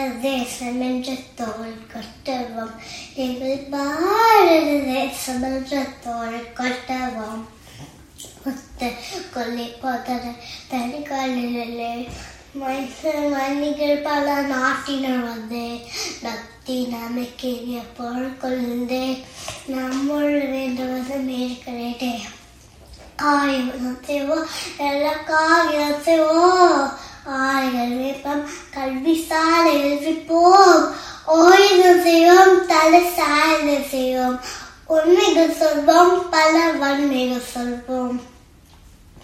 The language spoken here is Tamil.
தேசம் என்ற தோல் கொட்டவும் எங்கள் பாரத தேசம் என்ற தோல் கொட்டவும் முத்த கொல்லி போதர தனிக்காலிலே மணிகள் பல நாட்டினர் வந்து பக்தி நம்பிக்கைய போல் கொழுந்து நம்முள் வேண்டுவது மேற்கிறேன் காயம் செய்வோம் எல்லா காரியம் செய்வோம் ஆய்கள் வேப்பம் கல்வி சாலை எழுப்பிப்போம் ஓய்வு செய்வோம் தலை சாய்ந்து செய்வோம் உண்மைகள் சொல்வோம் பல வன்மைகள் சொல்வோம்